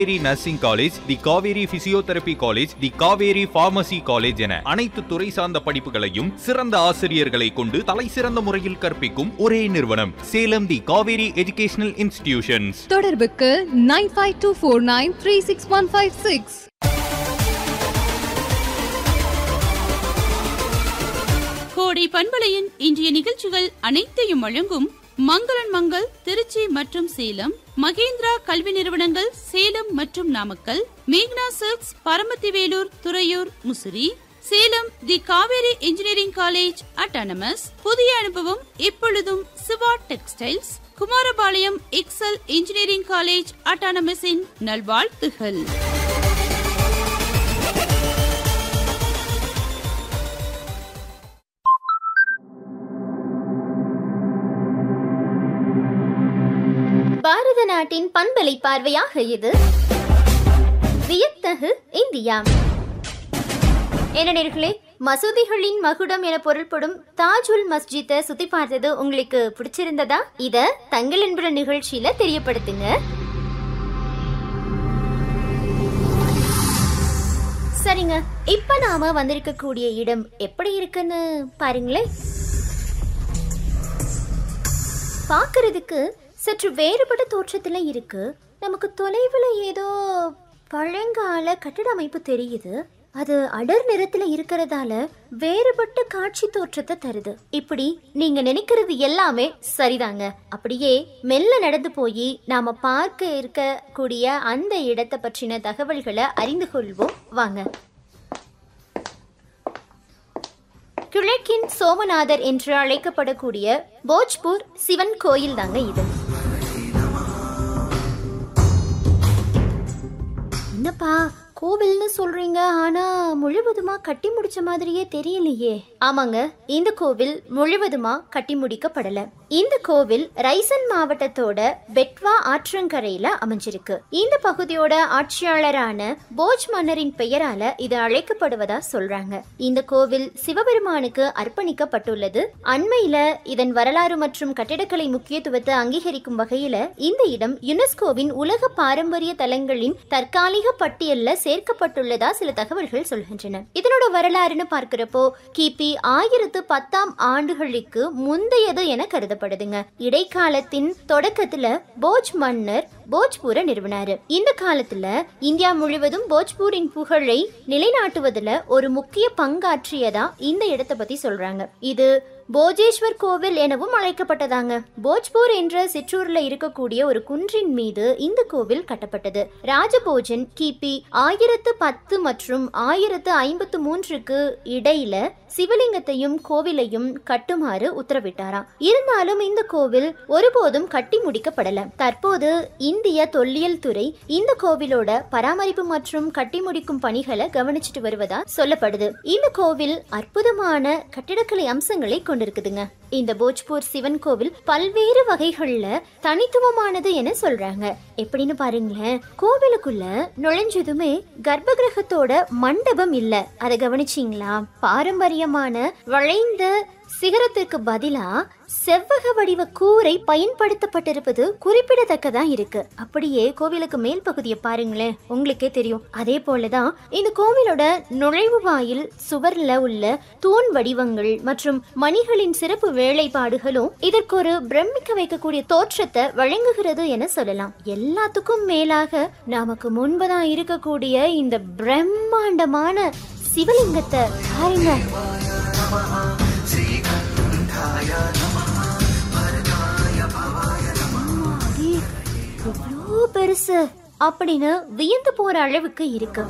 Kaveri nursing college the Kaveri physiotherapy college the Kaveri pharmacy college என அனைத்து துறை சார்ந்த படிப்புகளையும் சிறந்த ஆசிரியர்களை கொண்டு தலை சிறந்த முறையில் கற்பிக்கும் ஒரே நிறுவனம் Salem the Kaveri educational institutions தொடர்புக்கு nine five two four nine three six one five six Kodai பண்பலையின் இன்றைய நிகழ்ச்சிகள் அனைத்தையும் வழங்கும் மங்களன் மங்கள் திருச்சி மற்றும் சேலம் மகேந்திரா கல்வி நிறுவனங்கள் சேலம் மற்றும் நாமக்கல் மேக்னா silks Paramathivelur Thuraiyur Musiri Salem the Kaveri engineering college autonomous புதிய அனுபவம் இப்பொழுதும் Siva textiles Kumarapalayam excel engineering college அட்டானமஸின் நல்வாழ்த்துகள் பாரத நாட்டின் பண்பலை பார்வையாக இது வியத்தகு இந்தியா என்ன நேர்களே மசூதிகளின் மகுடம் என பொருள்படும் தாஜுல் மஸ்ஜித்தை சுத்தி பார்த்தது உங்களுக்கு பிடிச்சிருந்ததா இத தங்கள் என்பற நிகழ்ச்சியில தெரியப்படுத்துங்க சரிங்க இப்ப நாம வந்திருக்கக்கூடிய இடம் எப்படி இருக்குன்னு பாருங்களேன் பார்க்கறதுக்கு சற்று வேறுபட்ட தோற்றத்துல இருக்கு நமக்கு தொலைவில் ஏதோ பழங்கால கட்டட அமைப்பு தெரியுது அது அடர் நிறத்துல இருக்கிறதால வேறுபட்ட காட்சி தோற்றத்தை தருது இப்படி நீங்க நினைக்கிறது எல்லாமே சரிதாங்க அப்படியே மெல்ல நடந்து போய் நாம பார்க்க இருக்கக்கூடிய அந்த இடத்தை பற்றின தகவல்களை அறிந்து கொள்வோம் வாங்க கிழக்கின் சோமநாதர் என்று அழைக்கப்படக்கூடிய போஜ்பூர் சிவன் கோயில் தாங்க இது என்னப்பா கோவில்னு சொல்றீங்க ஆனா முழுவதுமா கட்டி முடிச்ச மாதிரியே தெரியலையே ஆமாங்க இந்த கோவில் முழுவதுமா கட்டி முடிக்கப்படல இந்த கோவில் ரைசன் மாவட்டத்தோட பெட்வா ஆற்றங்கரையில அமைஞ்சிருக்கு இந்த பகுதியோட ஆட்சியாளரான போஜ் மன்னரின் பெயரால இது அழைக்கப்படுவதா சொல்றாங்க இந்த கோவில் சிவபெருமானுக்கு அர்ப்பணிக்கப்பட்டுள்ளது அண்மையில இதன் வரலாறு மற்றும் கட்டிடக்கலை முக்கியத்துவத்தை அங்கீகரிக்கும் வகையில இந்த இடம் யுனெஸ்கோவின் உலக பாரம்பரிய தலங்களின் தற்காலிக பட்டியல்ல சேர்க்கப்பட்டுள்ளதா சில தகவல்கள் சொல்கின்றன இதனோட வரலாறுன்னு பார்க்கிறப்போ கிபி ஆயிரத்து பத்தாம் ஆண்டுகளுக்கு முந்தையது என கருதப்படுதுங்க இடைக்காலத்தின் தொடக்கத்துல போஜ் மன்னர் போஜ்பூரை நிறுவினாரு இந்த காலத்துல இந்தியா முழுவதும் போஜ்பூரின் புகழை நிலைநாட்டுவதுல ஒரு முக்கிய பங்காற்றியதா இந்த இடத்தை பத்தி சொல்றாங்க இது போஜேஸ்வர் கோவில் எனவும் அழைக்கப்பட்டதாங்க போஜ்பூர் என்ற சிற்றூர்ல இருக்கக்கூடிய ஒரு குன்றின் மீது இந்த கோவில் கட்டப்பட்டது ராஜபோஜன் கிபி ஆயிரத்து பத்து மற்றும் ஆயிரத்து ஐம்பத்து மூன்றுக்கு இடையில சிவலிங்கத்தையும் கோவிலையும் கட்டுமாறு உத்தரவிட்டாராம் இருந்தாலும் இந்த கோவில் ஒருபோதும் கட்டி முடிக்கப்படல தற்போது இந்திய தொல்லியல் துறை இந்த கோவிலோட பராமரிப்பு மற்றும் கட்டி முடிக்கும் பணிகளை கவனிச்சுட்டு வருவதா சொல்லப்படுது இந்த கோவில் அற்புதமான கட்டிடக்கலை அம்சங்களை கொண்டிருக்குதுங்க இந்த போஜ்பூர் சிவன் கோவில் பல்வேறு வகைகள்ல தனித்துவமானது என சொல்றாங்க எப்படின்னு பாருங்களேன் கோவிலுக்குள்ள நுழைஞ்சதுமே கர்ப்பகிரகத்தோட மண்டபம் இல்ல அதை கவனிச்சீங்களா பாரம்பரியமான வளைந்த சிகரத்திற்கு பதிலா செவ்வக வடிவ கூரை பயன்படுத்தப்பட்டிருப்பது குறிப்பிடத்தக்கதா இருக்கு அப்படியே கோவிலுக்கு மேல் பகுதியை பாருங்களேன் உங்களுக்கே தெரியும் அதே போலதான் இந்த கோவிலோட நுழைவு வாயில் சுவர்ல உள்ள தூண் வடிவங்கள் மற்றும் மணிகளின் சிறப்பு வேலைப்பாடுகளும் இதற்கு ஒரு பிரமிக்க வைக்கக்கூடிய தோற்றத்தை வழங்குகிறது என சொல்லலாம் எல்லாத்துக்கும் மேலாக நமக்கு முன்பதான் இருக்கக்கூடிய இந்த பிரம்மாண்டமான சிவலிங்கத்தை பாருங்க அம்மாடி, எவ்வளோ பெருசு அப்படின்னு வியந்து போற அளவுக்கு இருக்கு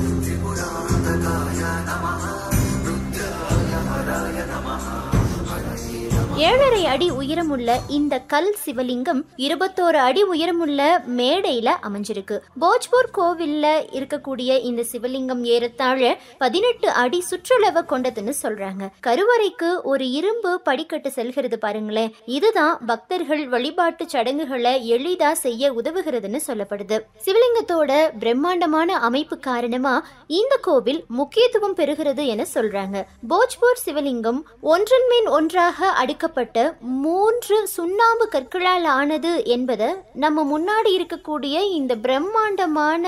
ஏழரை அடி உயரமுள்ள இந்த கல் சிவலிங்கம் இருபத்தோரு அடி உயரமுள்ள மேடையில அமைஞ்சிருக்கு போஜ்பூர் கோவில்ல இருக்கக்கூடிய இந்த சிவலிங்கம் ஏறத்தாழ பதினெட்டு அடி சுற்றளவை கொண்டதுன்னு சொல்றாங்க கருவறைக்கு ஒரு இரும்பு படிக்கட்டு செல்கிறது பாருங்களேன் இதுதான் பக்தர்கள் வழிபாட்டு சடங்குகளை எளிதா செய்ய உதவுகிறதுன்னு சொல்லப்படுது சிவலிங்கத்தோட பிரம்மாண்டமான அமைப்பு காரணமா இந்த கோவில் முக்கியத்துவம் பெறுகிறது என சொல்றாங்க போஜ்பூர் சிவலிங்கம் ஒன்றன் மேல் ஒன்றாக அடுக்க வைக்கப்பட்ட மூன்று சுண்ணாம்பு கற்களால் ஆனது என்பதை நம்ம முன்னாடி இருக்கக்கூடிய இந்த பிரம்மாண்டமான